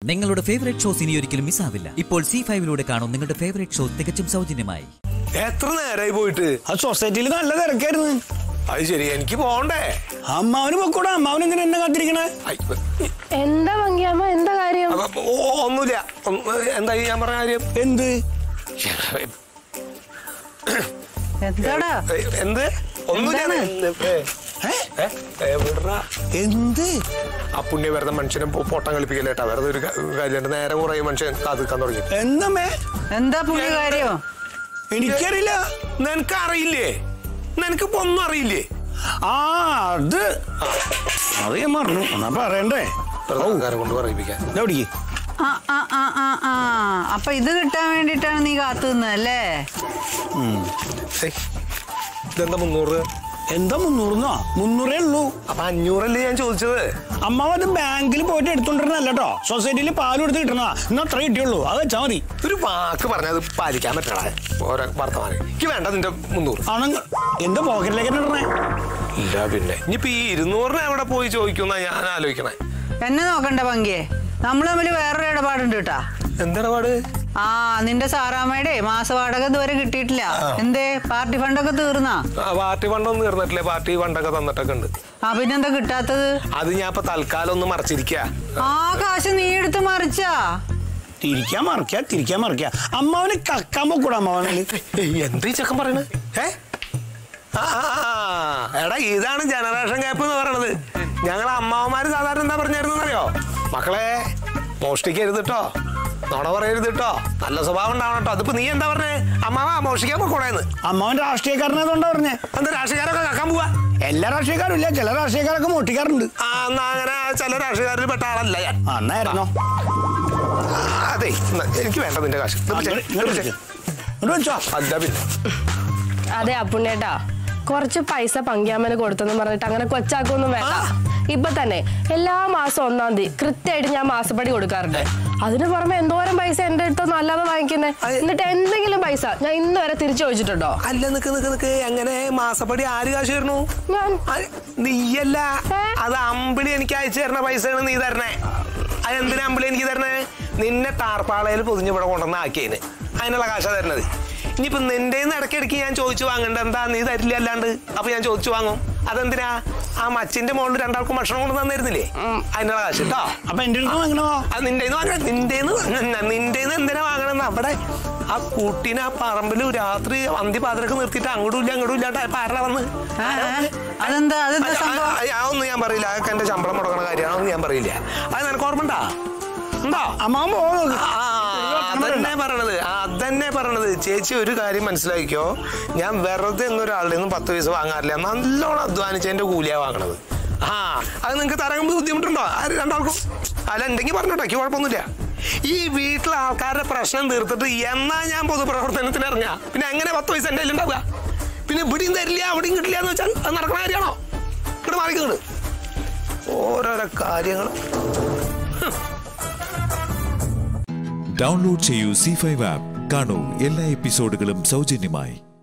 നിങ്ങളുടെ favourite shows ഇനി ഒരിക്കലും മിസ്സാവില്ല ഇപ്പോൾ സി ഫൈവിലൂടെ കാണും നിങ്ങളുടെ ഫേവറേറ്റ് ഷോ തികച്ചും സൗജന്യമായി എത്ര നേരമായി പോയിട്ട് അത് സൊസൈറ്റിയിൽ നല്ല തിരക്കായിരുന്നു അത് ശരി എനിക്ക് പോണ്ടേ അമ്മാവന് പൊക്കൂടാ അമ്മാവൻ എന്തിനാ എന്നെ കാത്തിരിക്കണേ ഐ, എന്താ ഭംഗിയാമ്മ എന്താ കാര്യം അപ്പൊ, ഓ, ഒന്നുമില്ല ഒന്ന് എന്തായി ഞാൻ പറഞ്ഞ കാര്യം എന്ത് എന്താടാ ഏ, എന്ത് ഒന്നുമില്ല എന്താണ്? ഏ, ഏ? ഏ, ഏ, വിടറാ. എന്ത് ആ പുണ്യ വെറുതെ മനുഷ്യനെ പൊ- പൊട്ടം കളിപ്പിക്കല്ലേട്ടാ വെറുതെ ഒരു ക- കാര്യം നേരെ കുറേ മനുഷ്യൻ കാത്തിക്കാൻ തുടങ്ങി എന്നമ്മേ എന്താ പുള്ളി കാര്യം എനിക്കറിയില്ല നിനക്ക് അറിയില്ലേ നിനക്കിപ്പോ ഒന്നും അറിയില്ലേ ആ അത് അത് ഞാൻ മറന്നു എന്നാ പറയണ്ടേ വെറുതെ ആൾക്കാരെ കൊണ്ട് പറയിപ്പിക്കാൻ ഇതാ പിടിക്ക്. ആ ആ ആ ആ ആ അപ്പൊ ഇത് കിട്ടാൻ വേണ്ടിട്ടാണ് നീ കാത്തു നിന്നല്ലേ ഏയ്, ഇതെന്താ മുന്നൂറ് എന്താ മുന്നൂറിന്നോ മുന്നൂറേ ഉള്ളൂ അപ്പൊ അഞ്ഞൂറല്ലേ ഞാൻ ചോദിച്ചത് അമ്മാവ് അത് ബാങ്കിൽ പോയിട്ട് എടുത്തോണ്ടിരുന്നല്ല കേട്ടോ സൊസൈറ്റിയിൽ പാലും എടുത്ത് കിട്ടണതാ ഇന്ന് അത്ര കിട്ടിയുള്ളൂ അത് വെച്ചാ മതി ഒരു വാക്ക് പറഞ്ഞത് പാലിക്കാൻ പറ്റണ ഓരോ വർത്തമാനം എനിക്ക് വേണ്ട നിന്റെ മുന്നൂറ് ആണെങ്കിൽ എന്റെ പോക്കറ്റിലേക്ക് ഇടണേ ഇല്ല പിന്നെ ഇനിയിപ്പോ ഈ ഇരുന്നൂറിന് എവിടെ പോയി ചോദിക്കുന്ന ഞാൻ ആലോചിക്കണേ എന്നെ നോക്കണ്ട പങ്കിയെ നമ്മൾ തമ്മിൽ വേറൊരു ഇടപാടുണ്ട് കേട്ടാ എന്താണ് പാട് ആ നിന്റെ സാറാമ്മയുടെ മാസവാടക ഇതുവരെ കിട്ടിയിട്ടില്ല എന്തേ പാർട്ടി ഫണ്ടൊക്കെ തീർന്നാ ആ, പാർട്ടി ഫണ്ടൊന്നും തീർന്നിട്ടില്ലേ പാർട്ടി ഫണ്ടൊക്കെ തന്നിട്ടൊക്കെ ഉണ്ട് ആ പിന്നെന്താ കിട്ടാത്തത് അത് ഞാൻ ഇപ്പൊ തൽക്കാലം ഒന്ന് മറച്ചിരിക്ക ആ കാശ് നീ എടുത്ത് മറിച്ചാ തിരിക്കാൻ മറിക്കാ തിരിക്കാൻ മറിക്കാ അമ്മാവന് കക്കാൻ പൊക്കൂടാ അമ്മാവന് എന്ത് ഈ ചെക്കൻ പറയണത് ഏ ആ, ആ, ആ. എടാ ഇതാണ് ജനറേഷൻ ഗ്യാപ്പ് എന്ന് പറയണത് ഞങ്ങൾ അമ്മാവന്മാര് സാധാരണ എന്താ പറഞ്ഞിരുന്നറിയോ മക്കളെ മോഷ്ടിക്കരുത് കേട്ടോ നുണ പറയരുത് കേട്ടോ നല്ല സ്വഭാവം ഉണ്ടാവണം കേട്ടോ അതിപ്പോ നീ എന്താ പറഞ്ഞേ അമ്മാവ മോഷ്ടിക്കാൻ പോകൂടെന്ന് അമ്മാവൻ രാഷ്ട്രീയക്കാരനായതുകൊണ്ടാ പറഞ്ഞേ എന്താ രാഷ്ട്രീയക്കാരൊക്കെ കക്കാൻ പോവാ എല്ലാ രാഷ്ട്രീയക്കാരും ഇല്ല ചില രാഷ്ട്രീയക്കാരൊക്കെ മോട്ടിക്കാറുണ്ട് ആ എന്നാ അങ്ങനെ ചില രാഷ്ട്രീയക്കാരിൽ പെട്ട ആളല്ല ഞാൻ ആ, എന്നായിരുന്നോ ആ, അതെ എന്നാ, എനിക്ക് വേണ്ട നിന്റെ കാശ് ഇത് പിടിച്ചേ, ഇത് പിടിച്ചേ. ഇങ്ങോട്ട് വെച്ചോ അല്ല പിന്നെ അതെ അപ്പുണ്ണേട്ടാ കുറച്ച് പൈസ പങ്കിയാമ്മന് കൊടുത്തെന്ന് പറഞ്ഞിട്ട് അങ്ങനെ കൊച്ചാക്കൊന്നും വേണ്ട ഇപ്പൊ തന്നെ എല്ലാ മാസം ഒന്നാം തീയതി കൃത്യമായിട്ട് ഞാൻ മാസപ്പടി കൊടുക്കാറുണ്ട് അതിന് പുറമെ എന്തോരം പൈസ എന്റെ അടുത്തൊന്നും അല്ലാതെ വാങ്ങിക്കുന്നേ എന്നിട്ട് എന്തെങ്കിലും പൈസ ഞാൻ ഇന്ന് വരെ തിരിച്ചു ചോദിച്ചിട്ടുണ്ടോ അല്ല നിക്ക് നിക്ക് നിക്ക് എങ്ങനെ മാസപ്പടി ആര് കാശ് തരണു ഞാൻ അത് നീയല്ല ഏ? അത് അമ്പിളി എനിക്ക് അയച്ചു തരണ പൈസയാണ് നീ തരണേ അതെന്തിനാ അമ്പിളി എനിക്ക് തരണേ നിന്നെ ടാർപ്പാളയിൽ പൊതിഞ്ഞ് ഇവിടെ കൊണ്ടുവന്ന് ആക്കിയതിന് അതിനുള്ള കാശാ തരണത് ഇനിയിപ്പോ നിന്റെ ഇടയ്ക്കിടയ്ക്ക് ഞാൻ ചോദിച്ചു വാങ്ങണ്ട എന്താ നീ തരില്ല അല്ലാണ്ട് അപ്പൊ ഞാൻ ചോദിച്ചു വാങ്ങും അതെന്തിനാ ആ മച്ചിന്റെ മോളിൽ രണ്ടാൾക്കും ഭക്ഷണം കൊണ്ട് തന്നിരുന്നില്ലേ അതിനുള്ള കാശ് കേട്ടോ അപ്പൊ എന്റെ അടുത്ത് വാങ്ങണോ അത് നിന്റേന്ന് വാങ്ങണം നിന്റേന്ന് നിന്റേന്ന് എന്തിനാ വാങ്ങണം അവിടെ ആ കുട്ടീനെ ആ പറമ്പിൽ രാത്രി അന്തി പാതിരക്ക് നിർത്തിയിട്ട് അങ്ങോട്ടും ഇല്ല അങ്ങോട്ടും ഇല്ലാണ്ട് ഇപ്പൊ ആരാ വന്ന് ആ, ആ. അതെന്താ അതെന്താ സംഭവം അതൊന്നും ഞാൻ പറയില്ല അതൊക്കെ എന്റെ ശമ്പളം മുടക്കണ കാര്യമാണ് അതൊന്നും ഞാൻ പറയില്ല അത് നിനക്ക് ഓർമ്മണ്ടാ ഉണ്ടോ അമ്മാവൻ പോകുന്നു ആ, അതന്നെ പറയണത് അതന്നെ പറയണത് ചേച്ചി ഒരു കാര്യം മനസ്സിലാക്കിക്കോ ഞാൻ വെറുതെ ഒന്നൊരാളുടെ നിന്നും പത്ത് പൈസ വാങ്ങാറില്ല നല്ലോണം അധ്വാനിച്ചതിന്റെ കൂലിയാ വാങ്ങണത് ആ അത് നിങ്ങൾക്ക് തരാൻ ബുദ്ധിമുട്ടുണ്ടോ ആര് രണ്ടാൾക്കും അല്ല ഉണ്ടെങ്കിൽ പറഞ്ഞോട്ടെ എനിക്ക് കുഴപ്പമൊന്നുമില്ല ഈ വീട്ടിലെ ആൾക്കാരുടെ പ്രശ്നം തീർത്തിട്ട് എന്നാ ഞാൻ പൊതുപ്രവർത്തനത്തിന് ഇറങ്ങാ പിന്നെ എങ്ങനെ പത്ത് പൈസ എൻ്റെ ഉണ്ടാവുക പിന്നെ ഇവിടെയും തരില്ല അവിടെയും കിട്ടില്ല എന്ന് വെച്ചാൽ അത് നടക്കണ കാര്യമാണോ ഇവിടെ മാറിക്കുന്നുണ്ട് ഓരോരോ കാര്യങ്ങൾ ഡൗൺലോഡ് ചെയ്യൂ സി ഫൈവ് ആപ്പ് കാണൂ എല്ലാ എപ്പിസോഡുകളും സൗജന്യമായി